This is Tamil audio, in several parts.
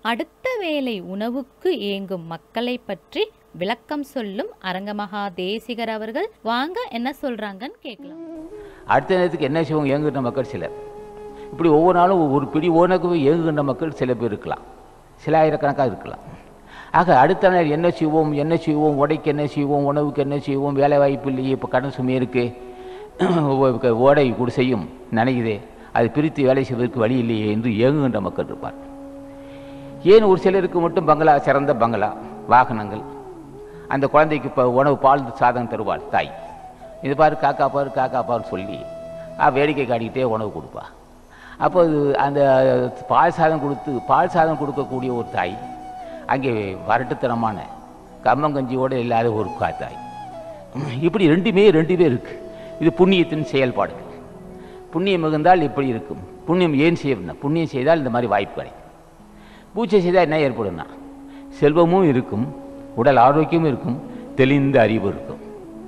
அடுத்த வேளை உணவுக்கு ஏங்கும் மக்களை பற்றி விளக்கம் சொல்லும் அரங்கமகா தேசிகர் அவர்கள் வாங்க என்ன சொல்றாங்கன்னு கேட்கலாம் அடுத்த நேரத்துக்கு என்ன செய்வோம் ஏங்குகின்ற மக்கள் சிலர் இப்படி ஒவ்வொரு நாளும் ஒரு பிடி உணவுக்கு ஏங்குகின்ற மக்கள் சில பேர் இருக்கலாம் சில ஆயிரக்கணக்காக இருக்கலாம் ஆக அடுத்த நாள் என்ன செய்வோம் என்ன செய்வோம் உடைக்கு என்ன செய்வோம் உணவுக்கு என்ன செய்வோம் வேலை வாய்ப்பு இல்லையே இப்போ கடன் சுமை இருக்குது ஓடை குடிசையும் நனையுதே அது பிரித்து வேலை செய்வதற்கு வழி இல்லையே என்று ஏங்குகின்ற மக்கள் இருப்பார் ஏன் ஒரு சிலருக்கு மட்டும் பங்களா சிறந்த பங்களா வாகனங்கள் அந்த குழந்தைக்கு இப்போ உணவு பால் சாதம் தருவாள் தாய் இது பாரு காக்கா பாரு காக்கா பாருன்னு சொல்லி ஆ வேடிக்கை காட்டிக்கிட்டே உணவு கொடுப்பா அப்போ இது அந்த பால் சாதம் கொடுத்து பால் சாதம் கொடுக்கக்கூடிய ஒரு தாய் அங்கே வரட்டுத்தனமான கம்மங்கஞ்சியோடு இல்லாத ஒரு கா தாய் இப்படி ரெண்டுமே ரெண்டுமே இருக்கு இது புண்ணியத்தின் செயல்பாடு புண்ணியம் மிகுந்தால் இப்படி இருக்கும் புண்ணியம் ஏன் செய்யணும் புண்ணியம் செய்தால் இந்த மாதிரி வாய்ப்பு கிடைக்கும் பூஜை செய்தால் என்ன ஏற்படும்னா செல்வமும் இருக்கும் உடல் ஆரோக்கியமும் இருக்கும் தெளிந்த அறிவு இருக்கும்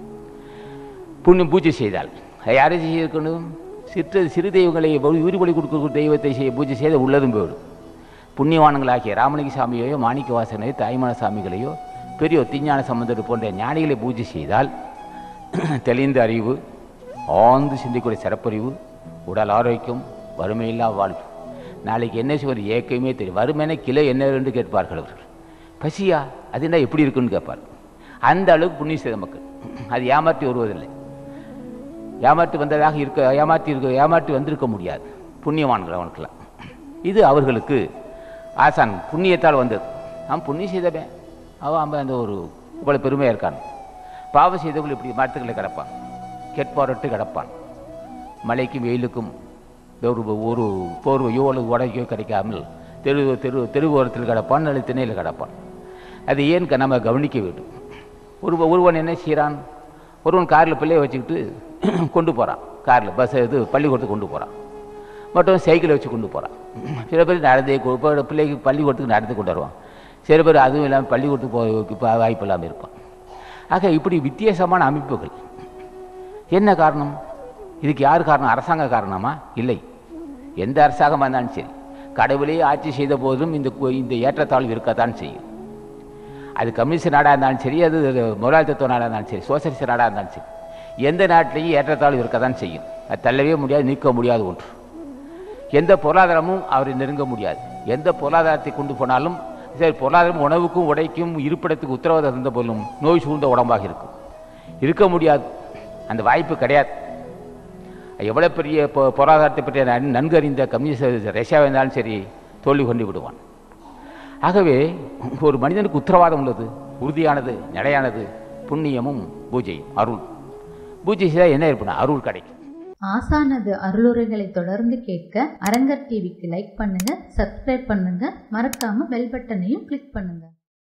புண்ணியம் பூஜை செய்தால் அதை யாரை செய்யணும் சிற்ற சிறு தெய்வங்களை உயிர்வழி கொடுக்கக்கூடிய தெய்வத்தை செய்ய பூஜை செய்த உள்ளதும் போயிடும் புண்ணியவான்களாகிய ராமலிங்க சாமியையோ மாணிக்க வாசனையோ தாய்மான சாமிகளையோ பெரியோர் திஞ்ஞான சம்பந்தர் போன்ற ஞானிகளை பூஜை செய்தால் தெளிந்த அறிவு ஆழ்ந்து சிந்திக்கூடிய சிறப்பறிவு உடல் ஆரோக்கியம் வறுமையில்லா வாழ்வு நாளைக்கு என்ன செய்வது ஏக்கமே தெரியும் வறுமையான கிலோ என்ன என்று கேட்பார்கள் அவர்கள் பசியா அது என்ன எப்படி இருக்குன்னு கேட்பார் அந்த அளவுக்கு புண்ணிய செய்த மக்கள் அது ஏமாற்றி வருவதில்லை ஏமாற்றி வந்ததாக இருக்க ஏமாற்றி இருக்க ஏமாற்றி வந்திருக்க முடியாது புண்ணியவான்கள் அவனுக்கெல்லாம் இது அவர்களுக்கு ஆசான் புண்ணியத்தால் வந்தது அவன் புண்ணியம் செய்தவன் அவன் அவன் அந்த ஒரு இவ்வளோ பெருமையாக இருக்கான் பாவம் செய்தவர்கள் இப்படி மரத்துக்களை கிடப்பான் கெட்பாரட்டு கிடப்பான் மழைக்கும் வெயிலுக்கும் ஒரு ஒரு போர்வையோ அல்லது உடைக்கோ கிடைக்காமல் தெரு தெரு தெருவோரத்தில் கிடப்பான் அல்லது திணையில் கிடப்பான் அது ஏன் க- நம்ம கவனிக்க வேண்டும் ஒரு ஒருவன் என்ன செய்கிறான் ஒருவன் காரில் பிள்ளையை வச்சுக்கிட்டு கொண்டு போகிறான் காரில் பஸ் இது பள்ளிக்கூடத்துக்கு கொண்டு போகிறான் மற்றவன் சைக்கிளை வச்சு கொண்டு போகிறான் சில பேர் நடந்தே கொ- இப்போ பிள்ளைக்கு பள்ளிக்கூடத்துக்கு நடந்து கொண்டு வருவான் சில பேர் அதுவும் இல்லாமல் பள்ளிக்கூடத்துக்கு போக இப்போ வாய்ப்பு இல்லாமல் இருப்பான் ஆக இப்படி வித்தியாசமான அமைப்புகள் என்ன காரணம் இதுக்கு யார் காரணம் அரசாங்க காரணமா இல்லை எந்த அரசாங்கமாக இருந்தாலும் சரி கடவுளே ஆட்சி செய்த போதும் இந்த கு- இந்த ஏற்றத்தாழ்வு இருக்கத்தான் செய்யும் அது கம்யூனிஸ்ட் நாடாக இருந்தாலும் சரி அது முதலாளித்துவ நாடாக இருந்தாலும் சரி சோசியலிஸ்ட் நாடாக இருந்தாலும் சரி எந்த நாட்டிலையும் ஏற்றத்தாழ்வு இருக்கத்தான் செய்யும் அது தள்ளவே முடியாது நீக்க முடியாத ஒன்று எந்த பொருளாதாரமும் அவரை நெருங்க முடியாது எந்த பொருளாதாரத்தை கொண்டு போனாலும் சரி பொருளாதாரம் உணவுக்கும் உடைக்கும் இருப்பிடத்துக்கு உத்தரவாதம் இருந்த போதிலும் நோய் சூழ்ந்த உடம்பாக இருக்கும் இருக்க முடியாது அந்த வாய்ப்பு கிடையாது எவ்வளோ பெரிய பொ- பொருளாதாரத்தை பற்றிய நன்- நன்கு அறிந்த கம்யூனிஸ்ட் ரஷ்யாவாக இருந்தாலும் சரி தோல்வி கொண்டு விடுவான் ஆகவே ஒரு மனிதனுக்கு உத்தரவாதம் உள்ளது உறுதியானது நிலையானது புண்ணியமும் பூஜையும் அருள் பூஜை செய்தால் என்ன ஏற்படும் அருள் கிடைக்கும் ஆசானது அருளுரைகளை தொடர்ந்து கேட்க அரங்கர் டிவிக்கு லைக் பண்ணுங்க சப்ஸ்கிரைப் பண்ணுங்க மறக்காம பெல் பட்டனையும் கிளிக் பண்ணுங்க